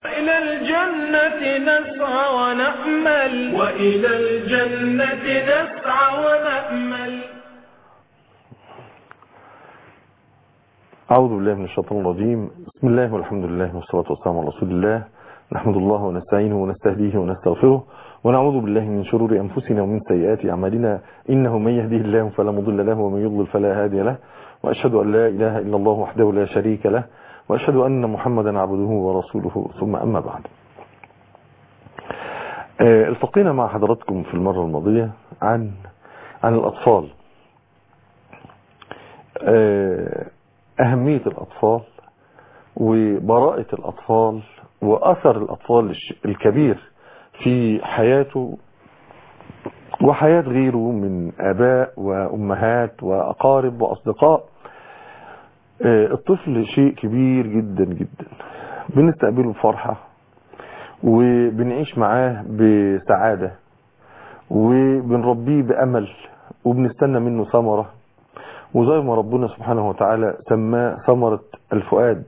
إلى الجنة نسعى ونأمل وإلى الجنة نسعى ونأمل أعوذ بالله من الشيطان الرجيم بسم الله والحمد لله والصلاة والسلام على رسول الله نحمد الله ونستعينه ونستهديه ونستغفره ونعوذ بالله من شرور أنفسنا ومن سيئات أعمالنا إنه من يهديه الله فلا مضل له ومن يضلل فلا هادي له وأشهد أن لا إله إلا الله وحده لا شريك له وأشهد أن محمدا عبده ورسوله ثم أما بعد آه، التقينا مع حضراتكم في المرة الماضية عن عن الأطفال آه، أهمية الأطفال وبراءة الأطفال وأثر الأطفال الش- الكبير في حياته وحياة غيره من آباء وأمهات وأقارب وأصدقاء آه، الطفل شيء كبير جدا جدا بنستقبله بفرحة وبنعيش معاه بسعادة وبنربيه بأمل وبنستنى منه ثمرة وزي ما ربنا سبحانه وتعالى سماه ثمرة الفؤاد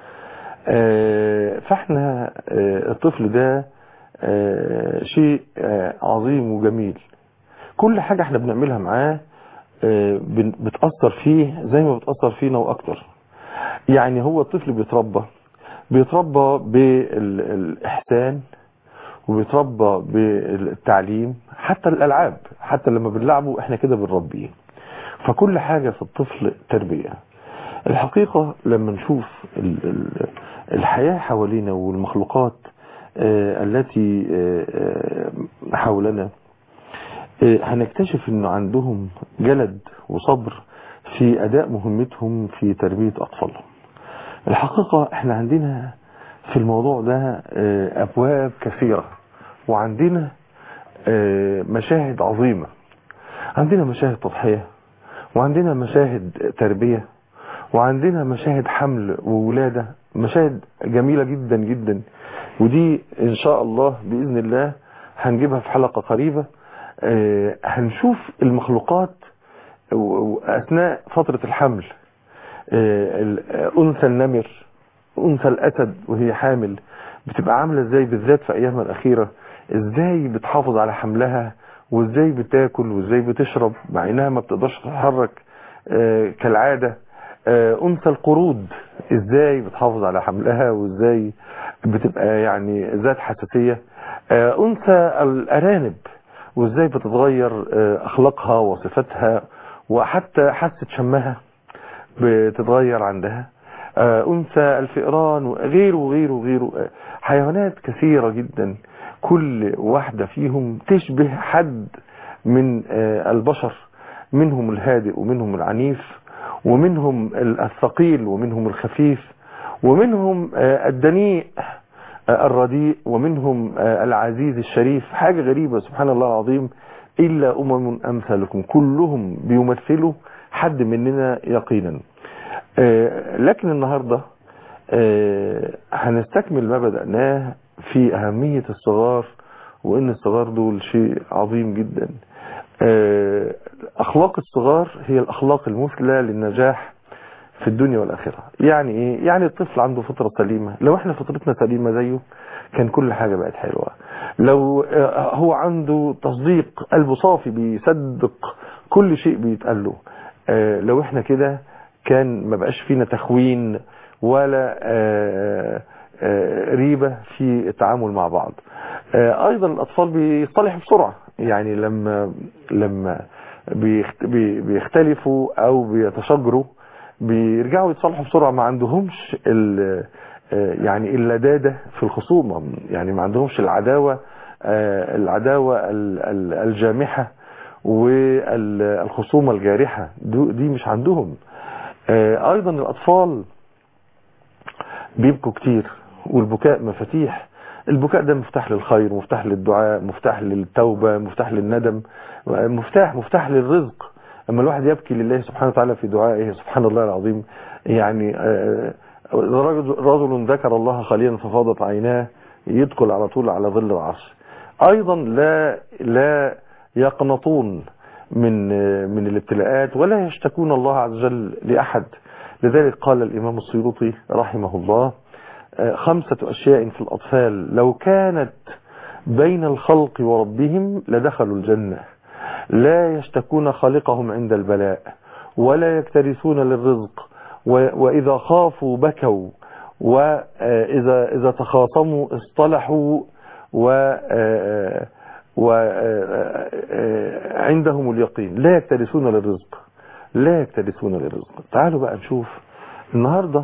آه، فاحنا آه، الطفل ده آه، شيء آه، عظيم وجميل كل حاجة احنا بنعملها معاه آه، بن- بتأثر فيه زي ما بتأثر فينا وأكتر يعني هو الطفل بيتربى بيتربى بالإحسان وبيتربى بالتعليم حتى الألعاب حتى لما بنلعبه احنا كده بنربيه فكل حاجة في الطفل تربية الحقيقة لما نشوف ال- ال- الحياة حوالينا والمخلوقات آه، التي آه، آه، حولنا آه، هنكتشف انه عندهم جلد وصبر في اداء مهمتهم في تربية اطفالهم الحقيقة احنا عندنا في الموضوع ده آه، ابواب كثيرة وعندنا آه، مشاهد عظيمة عندنا مشاهد تضحية وعندنا مشاهد تربية وعندنا مشاهد حمل وولادة مشاهد جميلة جدا جدا ودي ان شاء الله بإذن الله هنجيبها في حلقة قريبة آه، هنشوف المخلوقات و- و- أثناء فترة الحمل آه، ال- آه، أنثى النمر أنثى الأسد وهي حامل بتبقى عاملة ازاي بالذات في أيامها الأخيرة ازاي بتحافظ على حملها وازاي بتاكل وازاي بتشرب مع انها ما بتقدرش تتحرك آه، كالعادة آه، أنثى القرود ازاي بتحافظ على حملها وازاي بتبقى يعني ذات حساسية آه، أنثى الأرانب وازاي بتتغير آه، أخلاقها وصفاتها وحتى حاسة شمها بتتغير عندها آه، أنثى الفئران وغيره وغيره وغيره آه، حيوانات كثيرة جدا كل واحدة فيهم تشبه حد من آه، البشر منهم الهادئ ومنهم العنيف ومنهم الثقيل ومنهم الخفيف ومنهم آه، الدنيء آه، الرديء ومنهم آه، العزيز الشريف حاجة غريبة سبحان الله العظيم إلا أمم أمثالكم كلهم بيمثلوا حد مننا يقينا آه، لكن النهاردة آه، هنستكمل ما بدأناه في أهمية الصغار وإن الصغار دول شيء عظيم جدا آه، أخلاق الصغار هي الأخلاق المثلى للنجاح في الدنيا والآخرة يعني إيه؟ يعني الطفل عنده فطرة سليمة لو إحنا فطرتنا سليمة زيه كان كل حاجة بقت حلوة لو آه، هو عنده تصديق قلبه صافي بيصدق كل شيء بيتقال له آه، لو إحنا كده كان ما بقاش فينا تخوين ولا آه، آه، ريبة في التعامل مع بعض آه، ايضا الاطفال بيصطلحوا بسرعة يعني لما لما بيخت- بي- بيختلفوا او بيتشاجروا بيرجعوا يتصالحوا بسرعة ما عندهمش ال- آه، يعني اللدادة في الخصومة يعني ما عندهمش العداوة آه، العداوة ال- ال- الجامحة والخصومة الجارحة دو- دي مش عندهم آه، ايضا الاطفال بيبكوا كتير والبكاء مفاتيح البكاء ده مفتاح للخير مفتاح للدعاء مفتاح للتوبة مفتاح للندم مفتاح مفتاح للرزق اما الواحد يبكي لله سبحانه وتعالى في دعائه سبحان الله العظيم يعني آه، رجل رجل ذكر الله خاليا ففاضت عيناه يدخل على طول على ظل العرش ايضا لا لا يقنطون من من الابتلاءات ولا يشتكون الله عز وجل لاحد لذلك قال الامام السيوطي رحمه الله خمسة أشياء في الأطفال لو كانت بين الخلق وربهم لدخلوا الجنة لا يشتكون خالقهم عند البلاء ولا يكترثون للرزق وإذا خافوا بكوا وإذا إذا تخاصموا اصطلحوا و وعندهم اليقين لا يكترثون للرزق لا يكترثون للرزق تعالوا بقى نشوف النهاردة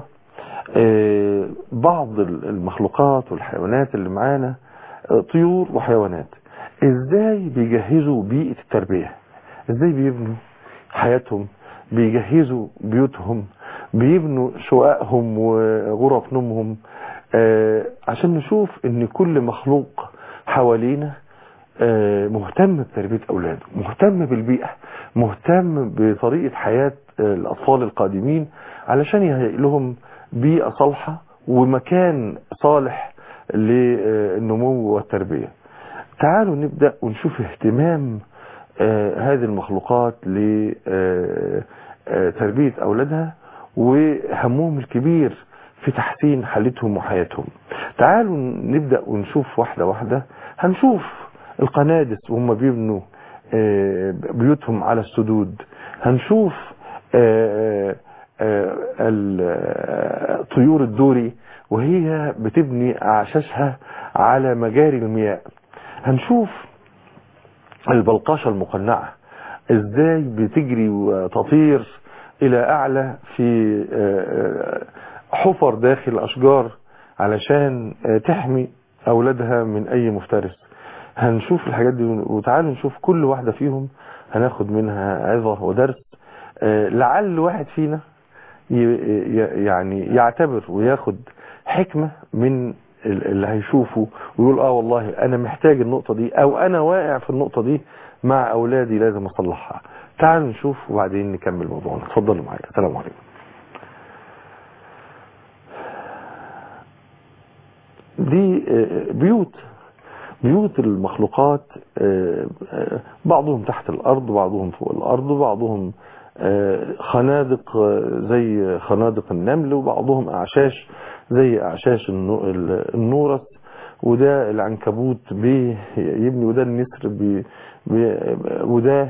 بعض المخلوقات والحيوانات اللي معانا طيور وحيوانات ازاي بيجهزوا بيئة التربية ازاي بيبنوا حياتهم بيجهزوا بيوتهم بيبنوا شققهم وغرف نومهم عشان نشوف ان كل مخلوق حوالينا مهتم بتربية أولاده مهتم بالبيئة مهتم بطريقة حياة الأطفال القادمين علشان يهيئ لهم بيئة صالحة ومكان صالح للنمو والتربية تعالوا نبدأ ونشوف اهتمام هذه المخلوقات لتربية أولادها وهمهم الكبير في تحسين حالتهم وحياتهم تعالوا نبدأ ونشوف واحدة واحدة هنشوف القنادس وهم بيبنوا بيوتهم على السدود هنشوف الطيور الدوري وهي بتبني أعشاشها على مجاري المياه هنشوف البلقاشة المقنعة ازاي بتجري وتطير الى اعلى في حفر داخل الاشجار علشان تحمي اولادها من اي مفترس هنشوف الحاجات دي وتعالوا نشوف كل واحدة فيهم هناخد منها عظة ودرس لعل واحد فينا يعني يعتبر وياخد حكمة من اللي هيشوفه ويقول اه والله انا محتاج النقطة دي او انا واقع في النقطة دي مع اولادي لازم اصلحها تعالوا نشوف وبعدين نكمل موضوعنا اتفضلوا معايا السلام عليكم دي بيوت بيوت المخلوقات بعضهم تحت الارض بعضهم فوق الارض بعضهم خنادق زي خنادق النمل وبعضهم اعشاش زي اعشاش النورس وده العنكبوت بيبني وده النسر بي بي وده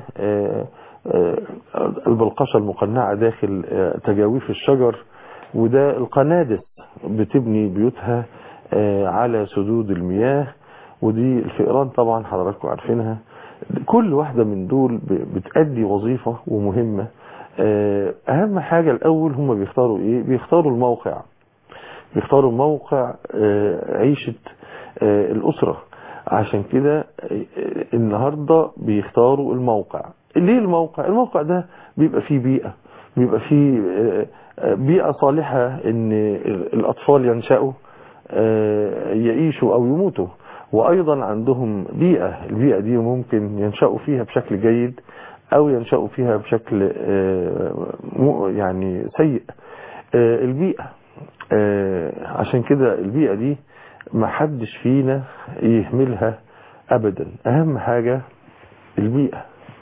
البلقشة المقنعة داخل تجاويف الشجر وده القنادس بتبني بيوتها على سدود المياه ودي الفئران طبعا حضراتكم عارفينها كل واحدة من دول بتأدي وظيفة ومهمة اهم حاجة الاول هم بيختاروا ايه بيختاروا الموقع بيختاروا موقع عيشة الاسرة عشان كده النهاردة بيختاروا الموقع ليه الموقع الموقع ده بيبقى فيه بيئة بيبقى فيه بيئة صالحة ان الاطفال ينشأوا يعيشوا او يموتوا وايضا عندهم بيئة البيئة دي ممكن ينشأوا فيها بشكل جيد او ينشأوا فيها بشكل يعني سيء البيئة عشان كده البيئة دي ما حدش فينا يهملها ابدا اهم حاجة البيئة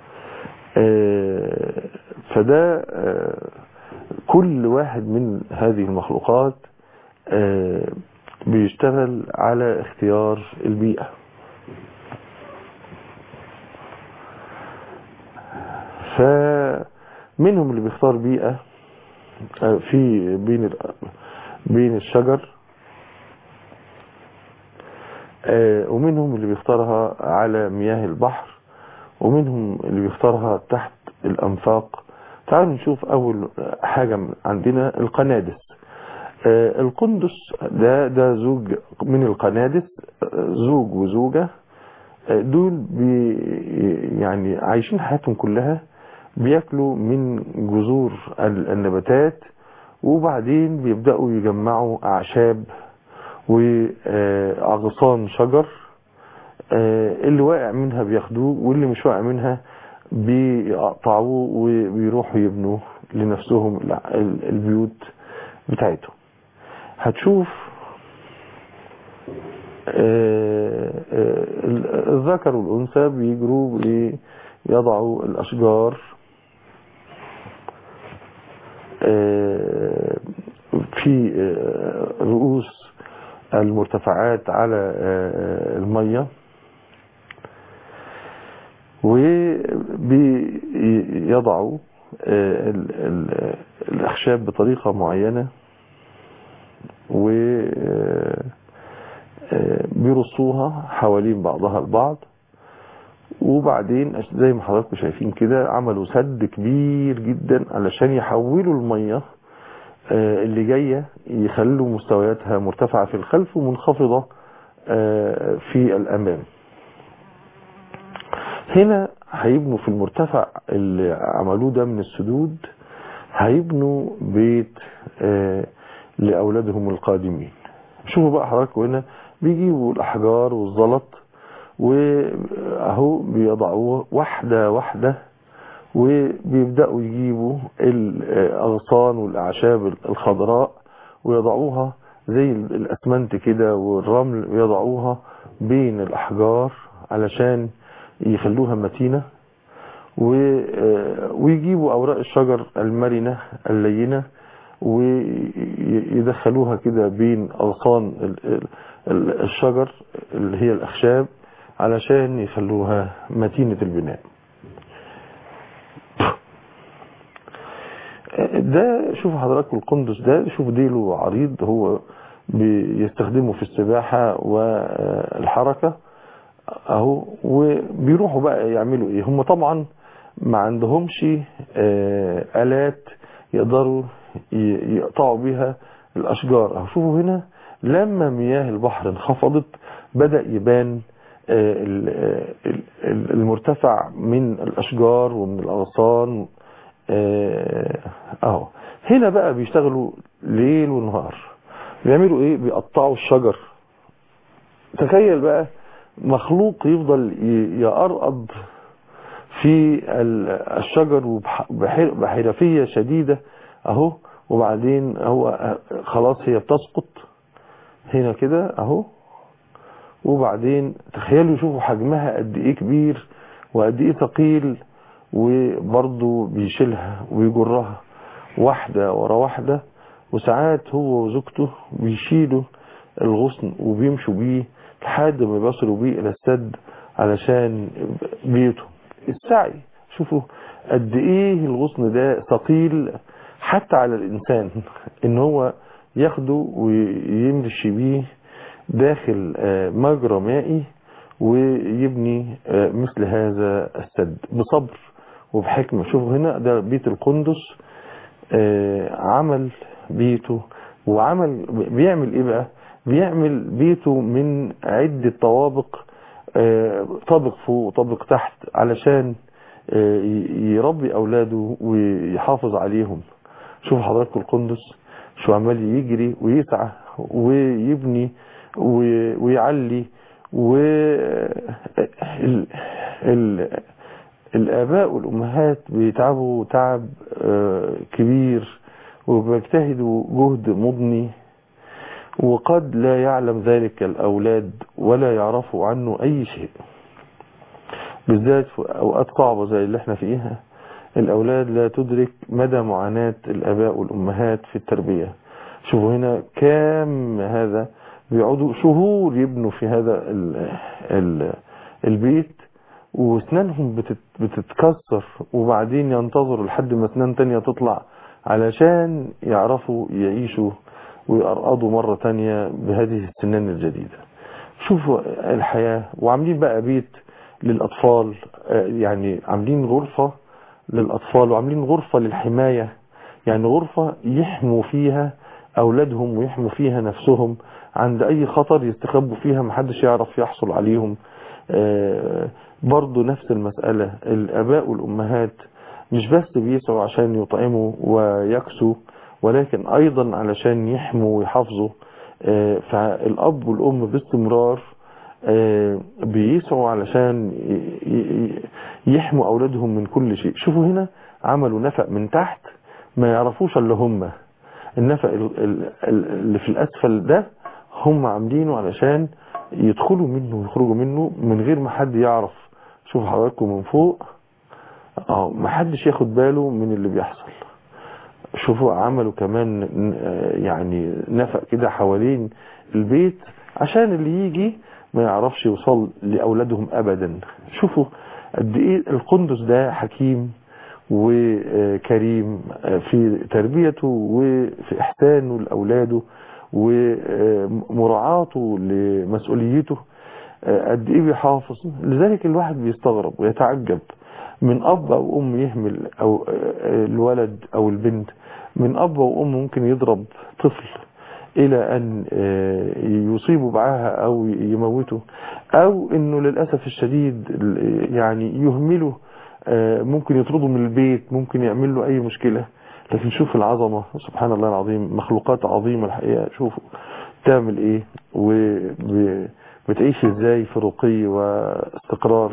فده كل واحد من هذه المخلوقات بيشتغل على اختيار البيئة فمنهم اللي بيختار بيئة في بين بين الشجر ومنهم اللي بيختارها على مياه البحر ومنهم اللي بيختارها تحت الأنفاق تعالوا نشوف أول حاجة عندنا القنادس القندس ده ده زوج من القنادس زوج وزوجة دول بي يعني عايشين حياتهم كلها بياكلوا من جذور النباتات وبعدين بيبدأوا يجمعوا أعشاب وأغصان شجر اللي واقع منها بياخدوه واللي مش واقع منها بيقطعوه وبيروحوا يبنوا لنفسهم البيوت بتاعتهم هتشوف الذكر والأنثى بيجروا يضعوا الأشجار في رؤوس المرتفعات على المية وبيضعوا الأخشاب بطريقة معينة وبيرصوها حوالين بعضها البعض وبعدين زي ما حضراتكم شايفين كده عملوا سد كبير جدا علشان يحولوا المية اللي جاية يخلوا مستوياتها مرتفعة في الخلف ومنخفضة في الأمام هنا هيبنوا في المرتفع اللي عملوه ده من السدود هيبنوا بيت لأولادهم القادمين شوفوا بقى حضراتكم هنا بيجيبوا الأحجار والزلط واهو بيضعوه واحدة واحدة وبيبدأوا يجيبوا الأغصان والأعشاب الخضراء ويضعوها زي الأسمنت كده والرمل ويضعوها بين الأحجار علشان يخلوها متينة ويجيبوا أوراق الشجر المرنة اللينة ويدخلوها كده بين أغصان الشجر اللي هي الأخشاب علشان يخلوها متينة البناء ده شوف حضراتكم القندس ده شوف ديله عريض هو بيستخدمه في السباحة والحركة اهو وبيروحوا بقى يعملوا ايه هم طبعا ما عندهمش آلات يقدروا يقطعوا بيها الاشجار اهو شوفوا هنا لما مياه البحر انخفضت بدأ يبان المرتفع من الاشجار ومن الاغصان اهو هنا بقى بيشتغلوا ليل ونهار بيعملوا ايه بيقطعوا الشجر تخيل بقى مخلوق يفضل يقرقض في الشجر بحرفية شديدة اهو وبعدين هو خلاص هي بتسقط هنا كده اهو وبعدين تخيلوا شوفوا حجمها قد ايه كبير وقد ايه ثقيل وبرضه بيشيلها ويجرها واحدة ورا واحدة وساعات هو وزوجته بيشيلوا الغصن وبيمشوا بيه لحد ما بيصلوا بيه الى السد علشان بيته السعي شوفوا قد ايه الغصن ده ثقيل حتى على الانسان ان هو ياخده ويمشي بيه داخل مجرى مائي ويبني مثل هذا السد بصبر وبحكمة شوفوا هنا ده بيت القندس عمل بيته وعمل بيعمل ايه بقى بيعمل بيته من عدة طوابق طابق فوق وطابق تحت علشان يربي اولاده ويحافظ ويحافظ شوف حضراتكم القندس شو عمال يجري ويسعى ويبني ويعلي و الآباء والأمهات بيتعبوا تعب كبير وبيجتهدوا جهد مضني وقد لا يعلم ذلك الأولاد ولا يعرفوا عنه أي شيء بالذات في أوقات صعبة زي اللي احنا فيها الأولاد لا تدرك مدى معاناة الآباء والأمهات في التربية شوفوا هنا كام هذا بيقعدوا شهور يبنوا في هذا ال ال البيت واسنانهم بتت بتتكسر وبعدين ينتظروا لحد ما اسنان تانية تطلع علشان يعرفوا يعيشوا ويقرقضوا مرة تانية بهذه السنان الجديدة شوفوا الحياة وعاملين بقى بيت للأطفال يعني عاملين غرفة للأطفال وعاملين غرفة للحماية يعني غرفة يحموا فيها أولادهم ويحموا فيها نفسهم عند أي خطر يستخبوا فيها محدش يعرف يحصل عليهم برضو نفس المسألة الأباء والأمهات مش بس بيسعوا عشان يطعموا ويكسوا ولكن أيضا علشان يحموا ويحافظوا فالأب والأم باستمرار بيسعوا علشان يحموا أولادهم من كل شيء شوفوا هنا عملوا نفق من تحت ما يعرفوش اللي هم النفق اللي في الأسفل ده هم عاملينه علشان يدخلوا منه ويخرجوا منه من غير ما حد يعرف شوفوا حضراتكم من فوق اه ما حدش ياخد باله من اللي بيحصل شوفوا عملوا كمان يعني نفق كده حوالين البيت عشان اللي يجي ما يعرفش يوصل لأولادهم أبدا شوفوا قد إيه القندس ده حكيم وكريم في تربيته وفي إحسانه لأولاده ومراعاته لمسؤوليته قد إيه بيحافظ لذلك الواحد بيستغرب ويتعجب من أب أو أم يهمل أو الولد أو البنت من أب أو أم ممكن يضرب طفل إلى أن يصيبوا معاها أو يموتوا أو أنه للأسف الشديد يعني يهملوا ممكن يطردوا من البيت ممكن يعمل له أي مشكلة لكن شوف العظمة سبحان الله العظيم مخلوقات عظيمة الحقيقة شوفوا تعمل إيه وبتعيش إزاي في رقي واستقرار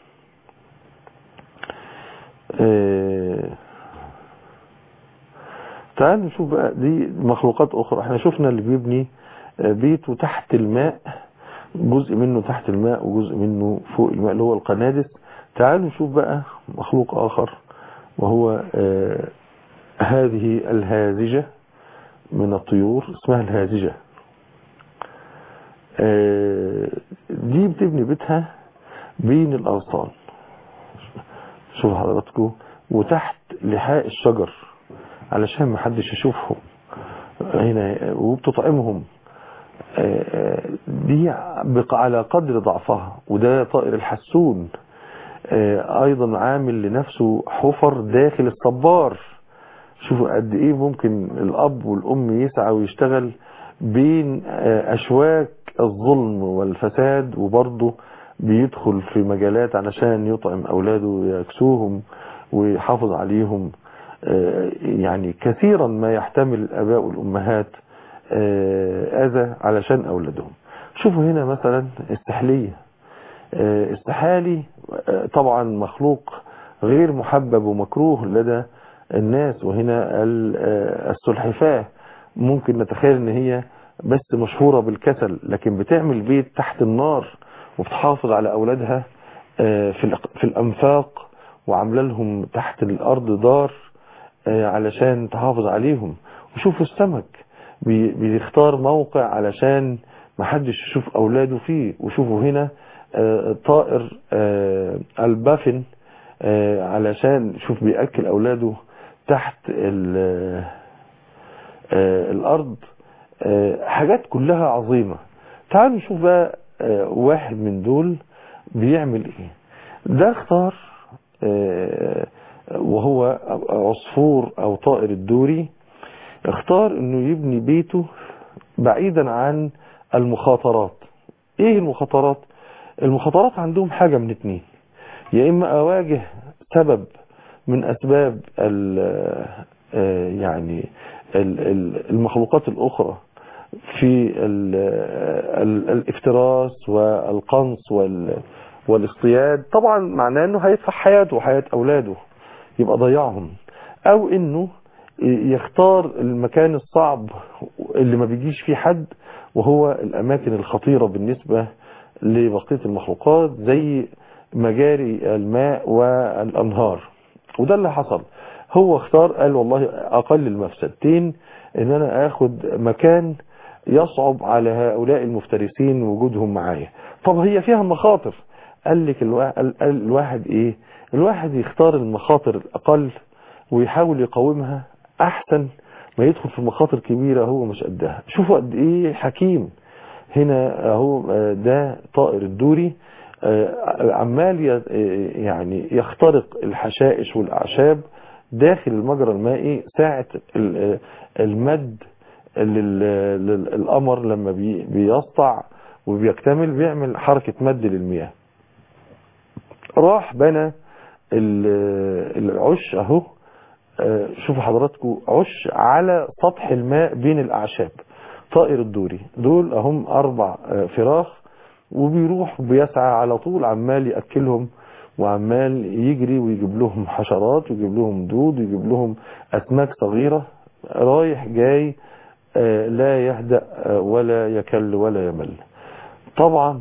تعال نشوف بقى دي مخلوقات أخرى احنا شفنا اللي بيبني بيته تحت الماء جزء منه تحت الماء وجزء منه فوق الماء اللي هو القنادس تعالوا نشوف بقى مخلوق آخر وهو آه هذه الهازجة من الطيور اسمها الهازجة آه دي بتبني بيتها بين الأغصان شوف حضراتكم وتحت لحاء الشجر علشان ما حدش يشوفهم هنا وبتطعمهم دي على قدر ضعفها وده طائر الحسون ايضا عامل لنفسه حفر داخل الصبار شوفوا قد ايه ممكن الاب والام يسعى ويشتغل بين اشواك الظلم والفساد وبرضه بيدخل في مجالات علشان يطعم اولاده ويكسوهم ويحافظ عليهم يعني كثيرا ما يحتمل الاباء والامهات اذى علشان اولادهم شوفوا هنا مثلا استحليه استحالي طبعا مخلوق غير محبب ومكروه لدى الناس وهنا السلحفاة ممكن نتخيل ان هي بس مشهورة بالكسل لكن بتعمل بيت تحت النار وبتحافظ على اولادها في الانفاق وعامله لهم تحت الارض دار علشان تحافظ عليهم وشوفوا السمك بيختار موقع علشان محدش يشوف اولاده فيه وشوفوا هنا طائر البافن علشان شوف بيأكل اولاده تحت الارض حاجات كلها عظيمة تعالوا نشوف بقى واحد من دول بيعمل ايه ده اختار وهو عصفور او طائر الدوري اختار انه يبني بيته بعيدا عن المخاطرات ايه المخاطرات المخاطرات عندهم حاجة من اتنين يا اما اواجه سبب من اسباب ال يعني المخلوقات الاخرى في الافتراس والقنص والاصطياد طبعا معناه انه هيدفع حياته وحياة اولاده يبقى ضيعهم او انه يختار المكان الصعب اللي ما بيجيش فيه حد وهو الاماكن الخطيرة بالنسبة لبقية المخلوقات زي مجاري الماء والانهار وده اللي حصل هو اختار قال والله اقل المفسدتين ان انا اخد مكان يصعب على هؤلاء المفترسين وجودهم معايا طب هي فيها مخاطر قال لك الواحد ايه الواحد يختار المخاطر الاقل ويحاول يقاومها احسن ما يدخل في مخاطر كبيرة هو مش قدها شوفوا قد ايه حكيم هنا اهو ده طائر الدوري عمال يعني يخترق الحشائش والاعشاب داخل المجرى المائي ساعة المد للقمر لما بيسطع وبيكتمل بيعمل حركة مد للمياه راح بنى العش اهو شوفوا حضراتكم عش على سطح الماء بين الاعشاب طائر الدوري دول اهم اربع فراخ وبيروح بيسعى على طول عمال يأكلهم وعمال يجري ويجيب لهم حشرات ويجيب لهم دود ويجيب لهم أسماك صغيرة رايح جاي لا يهدأ ولا يكل ولا يمل طبعا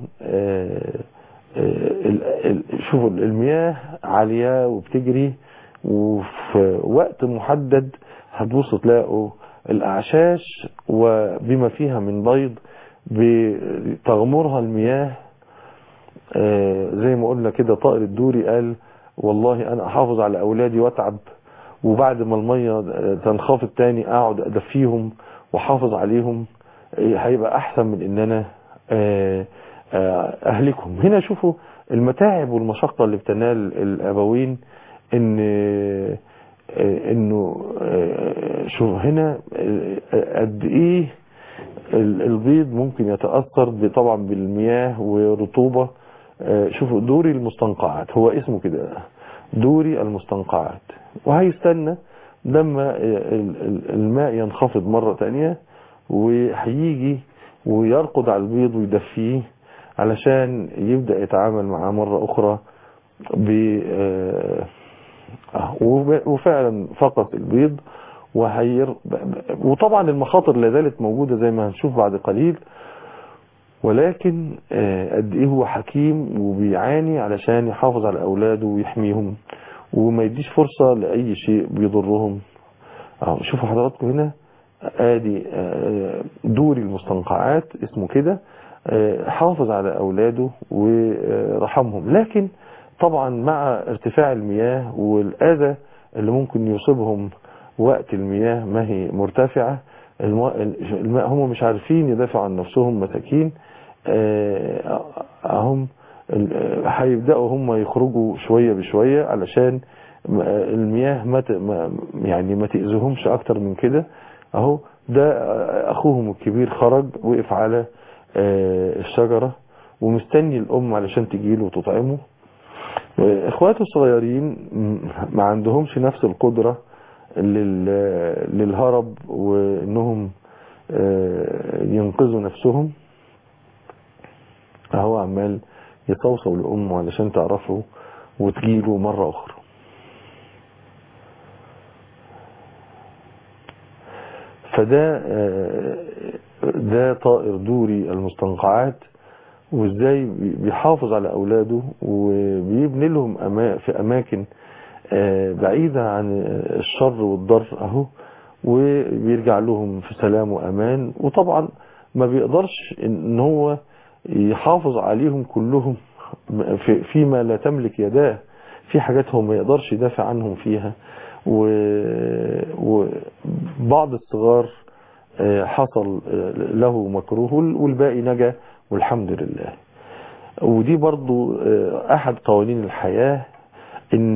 شوفوا المياه عالية وبتجري وفي وقت محدد هتبصوا تلاقوا الأعشاش وبما فيها من بيض بتغمرها المياه زي ما قلنا كده طائر الدوري قال والله انا احافظ على اولادي واتعب وبعد ما المية تنخفض تاني اقعد ادفيهم واحافظ عليهم هيبقى احسن من ان انا اهلكهم هنا شوفوا المتاعب والمشقة اللي بتنال الابوين ان انه شوف هنا قد ايه البيض ممكن يتأثر طبعا بالمياه ورطوبة شوفوا دوري المستنقعات هو اسمه كده دوري المستنقعات وهيستنى لما الماء ينخفض مرة تانية وهيجي ويرقد على البيض ويدفيه علشان يبدأ يتعامل معاه مرة أخرى ب وفعلا فقط البيض وهير وطبعا المخاطر لا زالت موجودة زي ما هنشوف بعد قليل ولكن قد ايه هو حكيم وبيعاني علشان يحافظ على اولاده ويحميهم وما يديش فرصة لاي شيء بيضرهم شوفوا حضراتكم هنا ادي دوري المستنقعات اسمه كده حافظ على اولاده ورحمهم لكن طبعا مع ارتفاع المياه والاذى اللي ممكن يصيبهم وقت المياه ما هي مرتفعة الماء هم مش عارفين يدافعوا عن نفسهم مساكين هم هيبدأوا هم يخرجوا شوية بشوية علشان المياه ما يعني ما تأذيهمش اكتر من كده اهو ده اخوهم الكبير خرج وقف على الشجرة ومستني الام علشان تجيله وتطعمه اخواته الصغيرين ما عندهمش نفس القدرة للهرب وانهم ينقذوا نفسهم اهو عمال يصوصوا لامه علشان تعرفه وتجيله مرة اخرى فده ده طائر دوري المستنقعات وازاي بيحافظ على اولاده وبيبني لهم أما في اماكن بعيدة عن الشر والضر اهو وبيرجع لهم في سلام وامان وطبعا ما بيقدرش ان هو يحافظ عليهم كلهم في فيما لا تملك يداه في حاجات هو ما يقدرش يدافع عنهم فيها وبعض الصغار حصل له مكروه والباقي نجا والحمد لله ودي برضو احد قوانين الحياة ان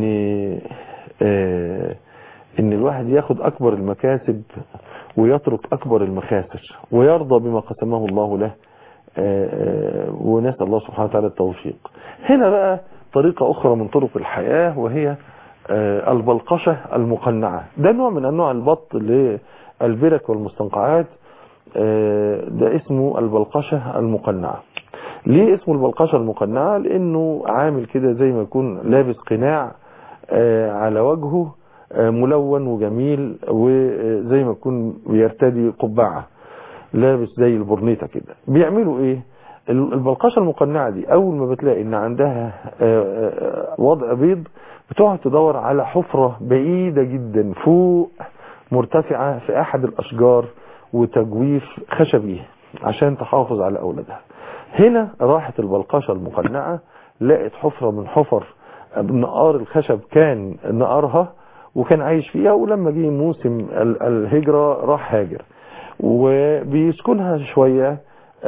ان الواحد ياخد اكبر المكاسب ويترك اكبر المخاسر ويرضى بما قسمه الله له ونسأل الله سبحانه وتعالى التوفيق هنا بقى طريقة اخرى من طرق الحياة وهي البلقشة المقنعة ده نوع من انواع البط للبرك والمستنقعات ده اسمه البلقشة المقنعة ليه اسمه البلقشة المقنعة لانه عامل كده زي ما يكون لابس قناع على وجهه ملون وجميل وزي ما يكون بيرتدي قبعة لابس زي البرنيطة كده بيعملوا ايه البلقشة المقنعة دي اول ما بتلاقي ان عندها وضع بيض بتقعد تدور على حفرة بعيدة جدا فوق مرتفعة في احد الاشجار وتجويف خشبي عشان تحافظ على اولادها هنا راحت البلقشة المقنعة لقت حفرة من حفر نقار الخشب كان نقارها وكان عايش فيها ولما جه موسم الهجرة راح هاجر وبيسكنها شوية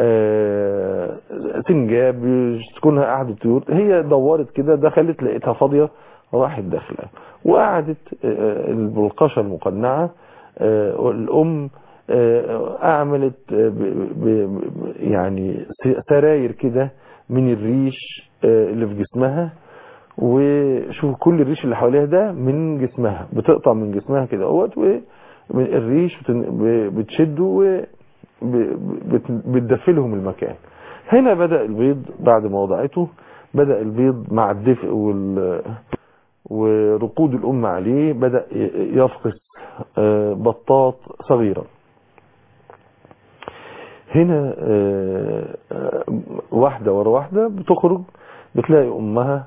سنجاب بيسكنها قعدة طيور هي دورت كده دخلت لقيتها فاضية راحت داخلة وقعدت البلقشة المقنعة الأم أعملت يعني سراير كده من الريش اللي في جسمها وشوف كل الريش اللي حواليها ده من جسمها بتقطع من جسمها كده اهوت والريش بتشده وبتدفلهم المكان هنا بدأ البيض بعد ما وضعته بدأ البيض مع الدفء وال ورقود الأم عليه بدأ يفقس بطاط صغيرة هنا واحدة ورا واحدة بتخرج بتلاقي أمها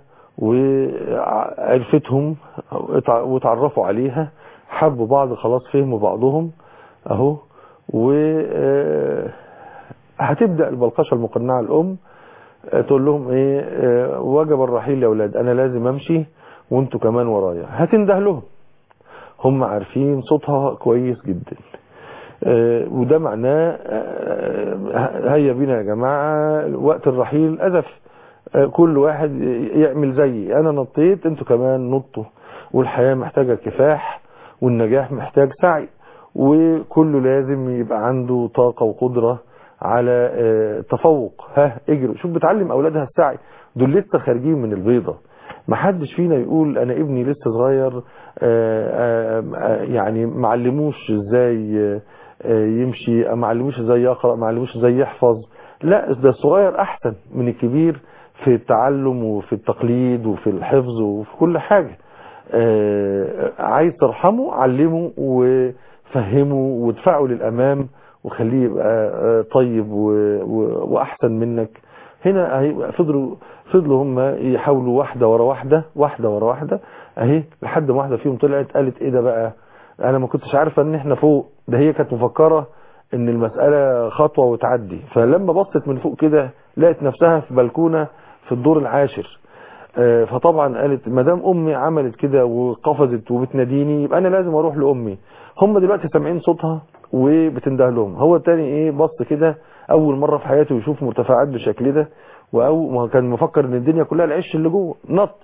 وعرفتهم وتعرفوا عليها حبوا بعض خلاص فهموا بعضهم اهو و هتبدأ البلقشة المقنعة الأم تقول لهم ايه وجب الرحيل يا اولاد انا لازم امشي وانتوا كمان ورايا هتنده لهم هم عارفين صوتها كويس جدا وده معناه هيا بينا يا جماعة وقت الرحيل أزف كل واحد يعمل زيي أنا نطيت انتوا كمان نطوا والحياة محتاجة كفاح والنجاح محتاج سعي وكله لازم يبقى عنده طاقة وقدرة على تفوق ها اجروا شوف بتعلم أولادها السعي دول لسه خارجين من البيضة ما حدش فينا يقول انا ابني لسه صغير يعني معلموش ازاي يمشي معلموش ازاي يقرأ معلموش ازاي يحفظ لا ده الصغير احسن من الكبير في التعلم وفي التقليد وفي الحفظ وفي كل حاجة عايز ترحمه علمه وفهمه وادفعه للامام وخليه يبقى طيب واحسن منك هنا هيبقى فضلوا فضلوا هم يحاولوا واحدة ورا واحدة واحدة ورا واحدة اهي لحد ما واحدة فيهم طلعت قالت ايه ده بقى انا ما كنتش عارفة ان احنا فوق ده هي كانت مفكرة ان المسألة خطوة وتعدي فلما بصت من فوق كده لقت نفسها في بلكونة في الدور العاشر فطبعا قالت ما دام امي عملت كده وقفزت وبتناديني يبقى انا لازم اروح لامي هم دلوقتي سامعين صوتها وبتنده لهم هو التاني ايه بص كده اول مرة في حياته يشوف مرتفعات بالشكل ده واو ما كان مفكر ان الدنيا كلها العش اللي جوه نط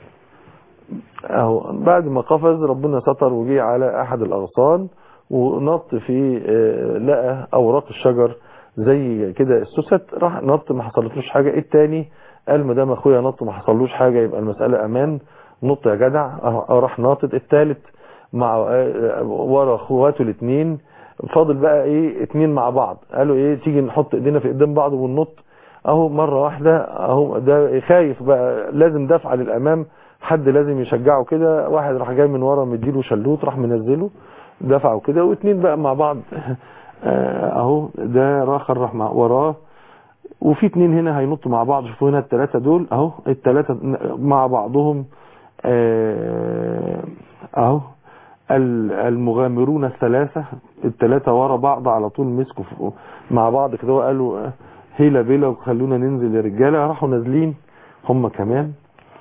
اهو بعد ما قفز ربنا ستر وجي على احد الاغصان ونط في لقى اوراق الشجر زي كده السوست راح نط ما حصلتلوش حاجة التاني قال ما دام اخويا نط ما حصلوش حاجة يبقى المسألة امان نط يا جدع راح ناطط التالت مع ورا اخواته الاثنين فاضل بقى ايه اتنين مع بعض قالوا ايه تيجي نحط ايدينا في ايدين بعض وننط اهو مرة واحدة اهو ده خايف بقى لازم دفع للامام حد لازم يشجعه كده واحد راح جاي من ورا مديله شلوت راح منزله دفعه كده واتنين بقى مع بعض اهو ده راخر راح مع وراه وفي اتنين هنا هينطوا مع بعض شوفوا هنا التلاتة دول اهو التلاتة مع بعضهم اهو المغامرون الثلاثة الثلاثة ورا بعض على طول مسكوا مع بعض كده وقالوا هيلا بيلا وخلونا ننزل يا رجالة راحوا نازلين هم كمان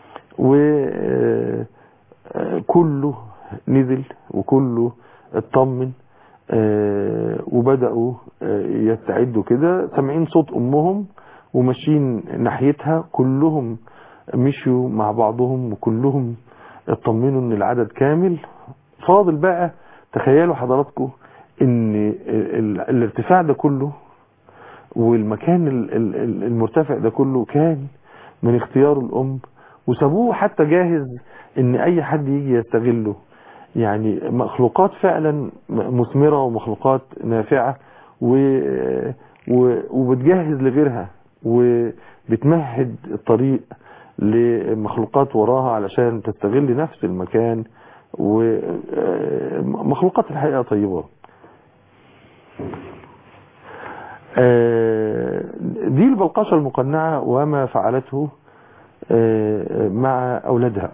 وكله نزل وكله اطمن وبدأوا يستعدوا كده سامعين صوت امهم وماشيين ناحيتها كلهم مشوا مع بعضهم وكلهم اطمنوا ان العدد كامل فاضل بقى تخيلوا حضراتكم ان الارتفاع ده كله والمكان المرتفع ده كله كان من اختيار الام وسابوه حتى جاهز ان اي حد يجي يستغله يعني مخلوقات فعلا مثمرة ومخلوقات نافعة و... و... وبتجهز لغيرها وبتمهد الطريق لمخلوقات وراها علشان تستغل نفس المكان ومخلوقات الحقيقة طيبة دي البلقشة المقنعة وما فعلته مع أولادها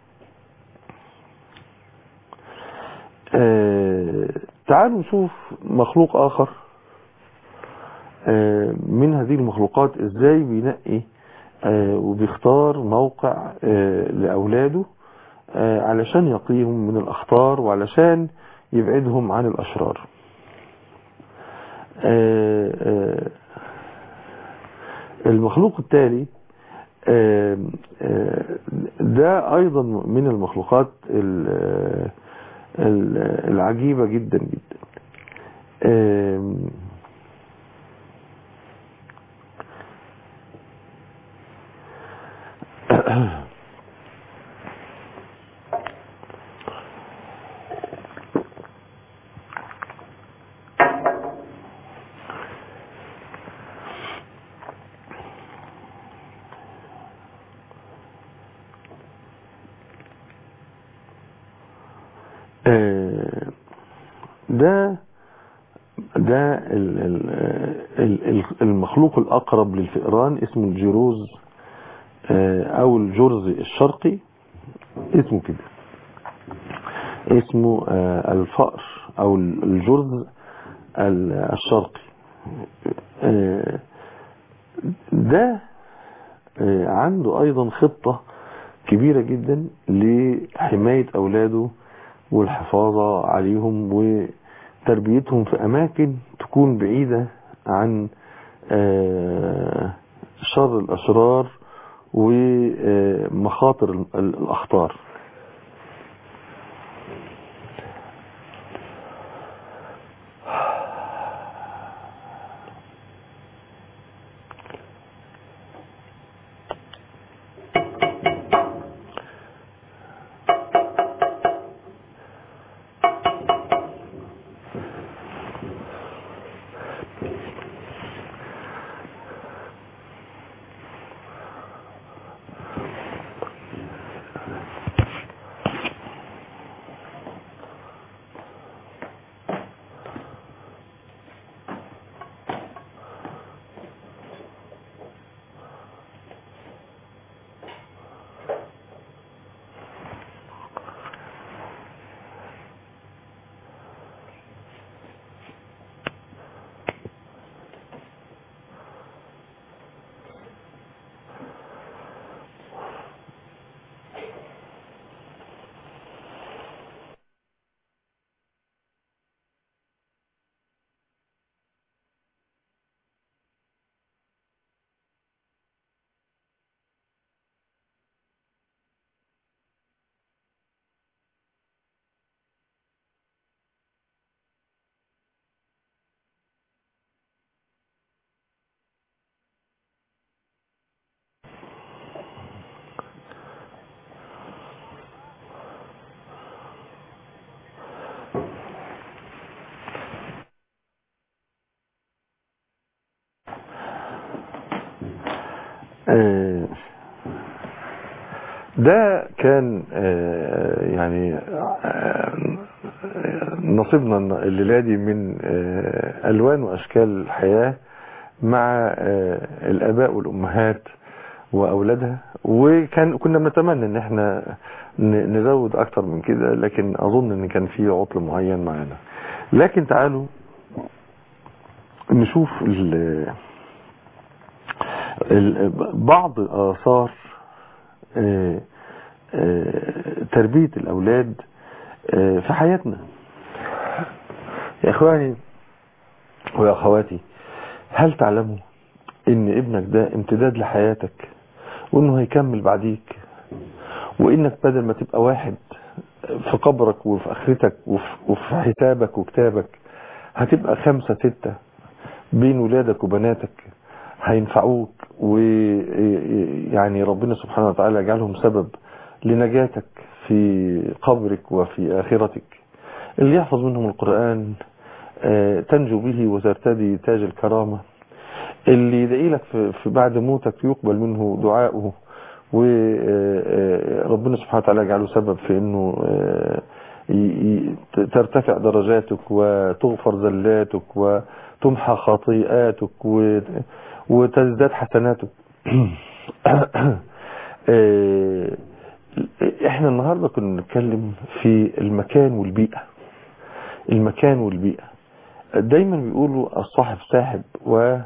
تعالوا نشوف مخلوق آخر من هذه المخلوقات ازاي بينقي وبيختار موقع لأولاده علشان يقيهم من الأخطار وعلشان يبعدهم عن الأشرار المخلوق التالي ده أيضا من المخلوقات العجيبة جدا جدا ده ده المخلوق الأقرب للفئران اسمه الجروز أو الجرز الشرقي اسمه كده اسمه الفأر أو الجرز الشرقي آه، ده آه، عنده ايضا خطة كبيرة جدا لحماية اولاده والحفاظة عليهم وتربيتهم في اماكن تكون بعيدة عن آه، شر الاشرار ومخاطر ال- ال- الاخطار آه، ده كان آه، يعني آه، نصيبنا الليلة دي من آه، ألوان وأشكال الحياة مع آه، الآباء والأمهات وأولادها وكان كنا بنتمنى إن احنا ن- نزود أكتر من كده لكن أظن إن كان في عطل معين معانا لكن تعالوا نشوف ال- ال- بعض آثار آه، آه، تربية الأولاد آه، في حياتنا يا إخواني ويا أخواتي هل تعلموا إن ابنك ده امتداد لحياتك وإنه هيكمل بعديك وإنك بدل ما تبقى واحد في قبرك وفي آخرتك وفي وفي حسابك وكتابك هتبقى خمسة ستة بين ولادك وبناتك هينفعوك ويعني ربنا سبحانه وتعالى يجعلهم سبب لنجاتك في قبرك وفي آخرتك اللي يحفظ منهم القرآن آه، تنجو به وترتدي تاج الكرامة اللي يدعي لك في في بعد موتك يقبل منه دعاؤه وربنا سبحانه وتعالى يجعله سبب في انه آه، ي- ي- ترتفع درجاتك وتغفر زلاتك وتمحى خطيئاتك و- وتزداد حسناتك آه، احنا النهاردة كنا بنتكلم في المكان والبيئة المكان والبيئة دايما بيقولوا الصاحب ساحب وال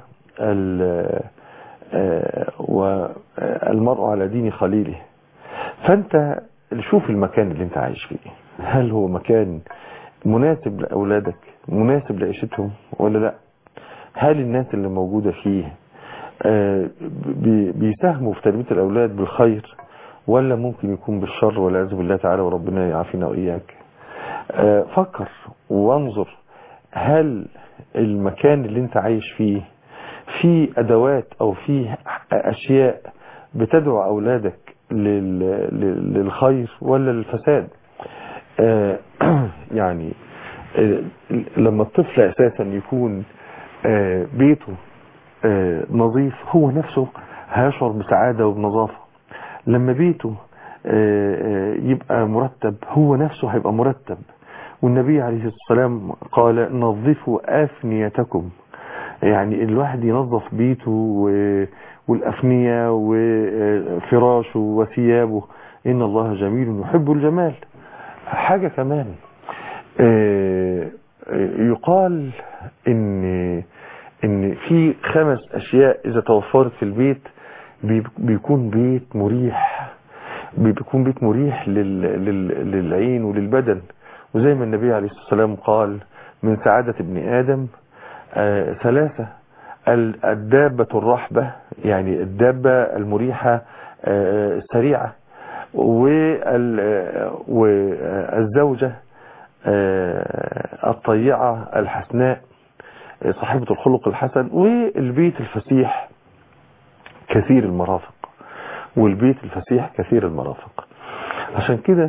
آه، والمرء على دين خليله فانت شوف المكان اللي انت عايش فيه هل هو مكان مناسب لأولادك مناسب لعيشتهم ولا لا هل الناس اللي موجودة فيه آه، بي- بيساهموا في تربية الأولاد بالخير ولا ممكن يكون بالشر والعياذ بالله تعالى وربنا يعافينا وإياك آه، فكر وانظر هل المكان اللي انت عايش فيه في أدوات أو في أشياء بتدعو أولادك لل- لل- للخير ولا للفساد آه، يعني آه، لما الطفل أساسا يكون آه، بيته آه، نظيف هو نفسه هيشعر بسعادة وبنظافة لما بيته آه، آه، يبقى مرتب هو نفسه هيبقى مرتب والنبي عليه الصلاة والسلام قال نظفوا آفنيتكم يعني الواحد ينظف بيته و- والأفنية وفراشه وثيابه إن الله جميل يحب الجمال حاجة كمان آه، آه، يقال إن ان في خمس اشياء اذا توفرت في البيت بي- بيكون بيت مريح بيكون بيت مريح لل... لل... للعين وللبدن وزي ما النبي عليه الصلاة والسلام قال من سعادة ابن آدم آه ثلاثة ال- الدابة الرحبة يعني الدابة المريحة آه السريعة وال- آه، والزوجة آه، الطيعة الحسناء آه، صاحبة الخلق الحسن والبيت الفسيح كثير المرافق والبيت الفسيح كثير المرافق عشان كده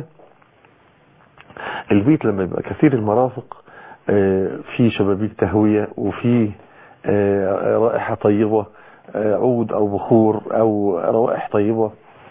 البيت لما يبقى كثير المرافق آه، فيه شبابيك تهوية وفيه آه، رائحة طيبة آه، عود أو بخور أو روائح طيبة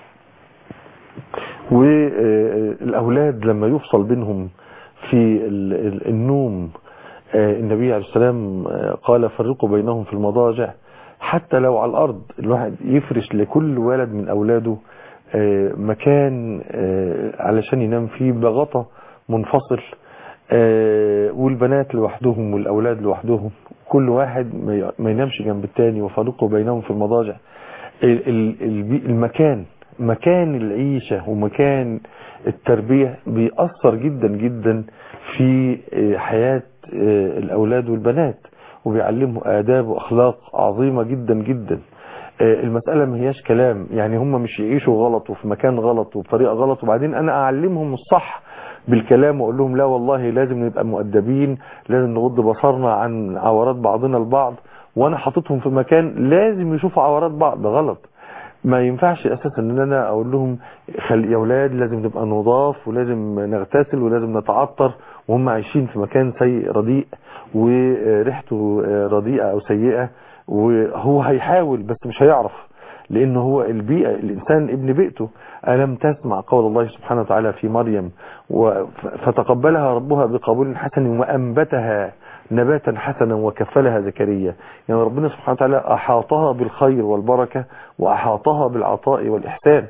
والأولاد لما يفصل بينهم في ال- ال- النوم آه، النبي عليه السلام آه، قال فرقوا بينهم في المضاجع حتى لو على الأرض الواحد يفرش لكل ولد من أولاده آه، مكان آه، علشان ينام فيه بغطا منفصل آه، والبنات لوحدهم والأولاد لوحدهم كل واحد ما ي- ما ينامش جنب التاني وفرقوا بينهم في المضاجع ال- ال- البي- المكان مكان العيشة ومكان التربية بيأثر جدا جدا في آه، حياة آه، الأولاد والبنات وبيعلمهم آداب وأخلاق عظيمة جدا جدا آه، المسألة ما هياش كلام يعني هم مش يعيشوا غلط وفي مكان غلط وبطريقة غلط وبعدين أنا أعلمهم الصح بالكلام وأقول لهم لا والله لازم نبقى مؤدبين لازم نغض بصرنا عن عورات بعضنا البعض وأنا حاططهم في مكان لازم يشوفوا عورات بعض ده غلط ما ينفعش اساسا ان انا اقول لهم خل يا اولاد لازم نبقى نضاف ولازم نغتسل ولازم نتعطر وهم عايشين في مكان سيء رديء وريحته رديئة او سيئة وهو هيحاول بس مش هيعرف لانه هو البيئة الانسان ابن بيئته الم تسمع قول الله سبحانه وتعالى في مريم وف- فتقبلها ربها بقبول حسن وانبتها نباتا حسنا وكفلها زكريا يعني ربنا سبحانه وتعالى أحاطها بالخير والبركة وأحاطها بالعطاء والإحسان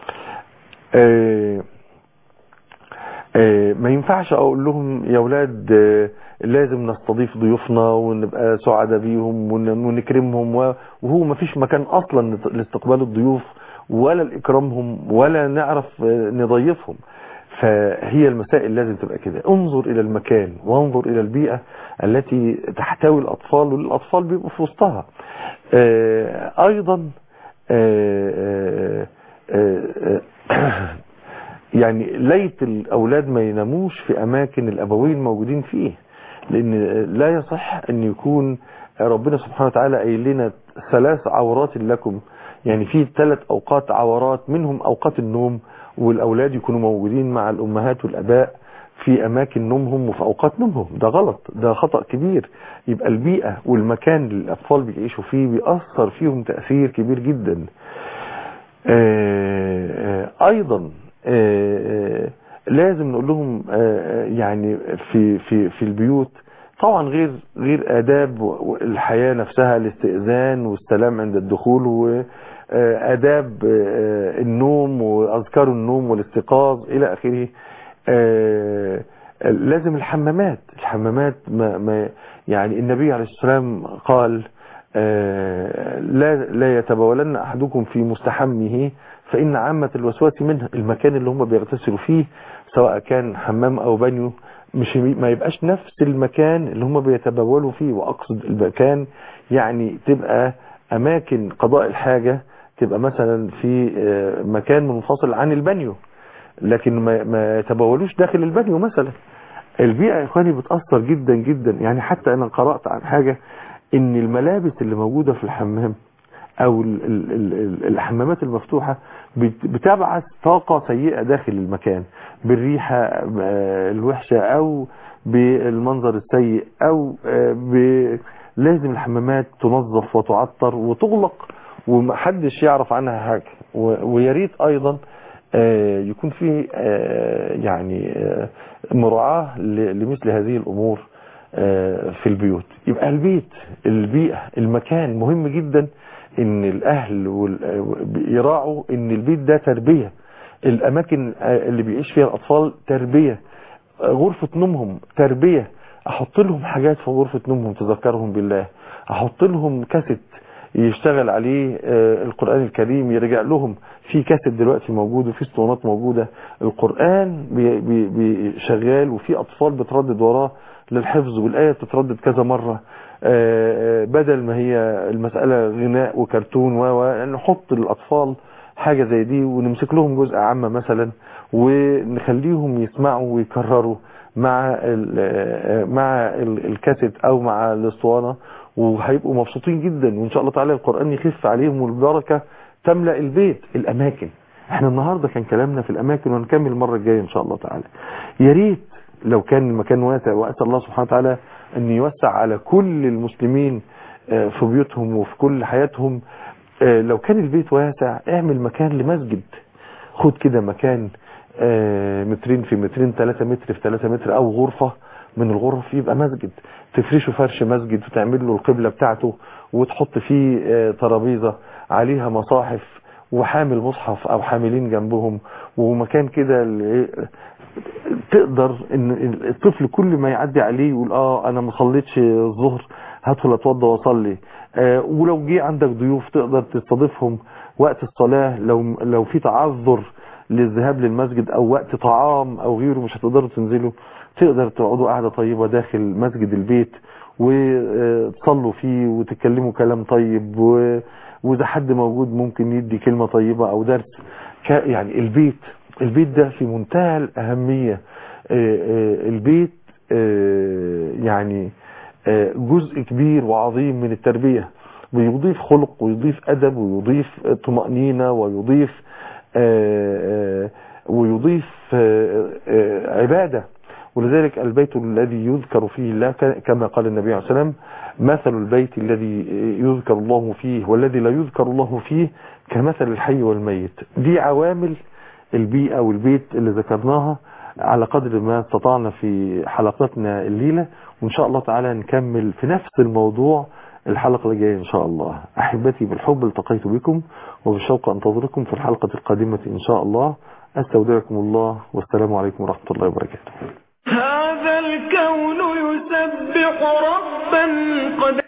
آه، آه، ما ينفعش أقول لهم يا أولاد آه، لازم نستضيف ضيوفنا ونبقى سعداء بيهم ون- ونكرمهم و- وهو ما فيش مكان أصلا لت- لاستقبال الضيوف ولا لإكرامهم ولا نعرف آه، نضيفهم فهي المسائل لازم تبقى كده انظر إلى المكان وانظر إلى البيئة التي تحتوي الأطفال والأطفال بيبقوا في وسطها آه، أيضا آه، آه، آه، يعني ليت الأولاد ما يناموش في أماكن الأبوين موجودين فيه لأن لا يصح أن يكون ربنا سبحانه وتعالى قايل لنا ثلاث عورات لكم يعني في ثلاث أوقات عورات منهم أوقات النوم والأولاد يكونوا موجودين مع الأمهات والأباء في أماكن نومهم وفي أوقات نومهم ده غلط ده خطأ كبير يبقى البيئة والمكان اللي الأطفال بيعيشوا فيه بيأثر فيهم تأثير كبير جدا آه، آه، أيضا آه، آه، لازم نقول لهم آه، يعني في في في البيوت طبعا غير غير آداب الحياة نفسها الاستئذان والسلام عند الدخول وآداب النوم وأذكار النوم والاستيقاظ إلى آخره آه، لازم الحمامات الحمامات ما ما يعني النبي عليه الصلاة والسلام قال آه، لا لا يتبولن أحدكم في مستحمه فإن عامة الوسواس منه المكان اللي هم بيغتسلوا فيه سواء كان حمام أو بانيو مش ما يبقاش نفس المكان اللي هم بيتبولوا فيه وأقصد المكان يعني تبقى أماكن قضاء الحاجة تبقى مثلا في آه، مكان منفصل عن البانيو لكن ما, ما يتبولوش داخل البانيو مثلا البيئة يا اخواني بتأثر جدا جدا يعني حتى انا قرأت عن حاجة ان الملابس اللي موجودة في الحمام او ال ال ال الحمامات المفتوحة بت- بتبعث طاقة سيئة داخل المكان بالريحة آه، الوحشة او بالمنظر السيء او آه، ب- لازم الحمامات تنظف وتعطر وتغلق ومحدش يعرف عنها حاجة و- ويا ريت ايضا آه، يكون في آه، يعني آه، مراعاة ل- لمثل هذه الأمور آه، في البيوت يبقى البيت البيئة المكان مهم جدا ان الاهل وال- يراعوا ان البيت ده تربية الاماكن آه، اللي بيعيش فيها الاطفال تربية آه، غرفة نومهم تربية احط لهم حاجات في غرفة نومهم تذكرهم بالله احط لهم كاسيت يشتغل عليه آه، القرآن الكريم يرجع لهم في كاسيت دلوقتي موجود وفي اسطوانات موجودة القرآن بي- بي- بي- شغال وفي أطفال بتردد وراه للحفظ والآية بتتردد كذا مرة آه، آه، بدل ما هي المسألة غناء وكرتون و و- نحط للأطفال حاجة زي دي ونمسك لهم جزء عامة مثلا ونخليهم يسمعوا ويكرروا مع ال- آه، مع ال- الكاسيت او مع الاسطوانه وهيبقوا مبسوطين جدا وان شاء الله تعالى القران يخف عليهم والبركه تملا البيت الاماكن احنا النهارده كان كلامنا في الاماكن وهنكمل المره الجايه ان شاء الله تعالى يا ريت لو كان المكان واسع واسال الله سبحانه وتعالى ان يوسع على كل المسلمين آه، في بيوتهم وفي كل حياتهم آه، لو كان البيت واسع اعمل مكان لمسجد خد كده مكان آه، مترين في مترين 3 متر في 3 متر او غرفة من الغرف يبقى مسجد تفرشه فرش مسجد وتعمل له القبلة بتاعته وتحط فيه آه، ترابيزة عليها مصاحف وحامل مصحف او حاملين جنبهم ومكان كده ل- تقدر ان الطفل كل ما يعدي عليه يقول اه انا ما صليتش الظهر هدخل اتوضى واصلي آه ولو جه عندك ضيوف تقدر تستضيفهم وقت الصلاة لو لو في تعذر للذهاب للمسجد او وقت طعام او غيره مش هتقدروا تنزلوا تقدر تقعدوا قاعدة طيبة داخل مسجد البيت وتصلوا فيه وتتكلموا كلام طيب و... واذا حد موجود ممكن يدي كلمة طيبة او درس ك... يعني البيت البيت ده في منتهى الأهمية آه، آه، البيت آه، يعني آه، جزء كبير وعظيم من التربية ويضيف خلق ويضيف أدب ويضيف طمأنينة ويضيف آه، آه، ويضيف آه، آه، عبادة ولذلك البيت الذي يذكر فيه الله ك- كما قال النبي عليه الصلاة والسلام مثل البيت الذي يذكر الله فيه والذي لا يذكر الله فيه كمثل الحي والميت دي عوامل البيئة والبيت اللي ذكرناها على قدر ما استطعنا في حلقتنا الليلة وإن شاء الله تعالى نكمل في نفس الموضوع الحلقة الجاية إن شاء الله أحبتي بالحب التقيت بكم وبالشوق أنتظركم في الحلقة القادمة إن شاء الله أستودعكم الله والسلام عليكم ورحمة الله وبركاته هذا الكون يسبح ربا قد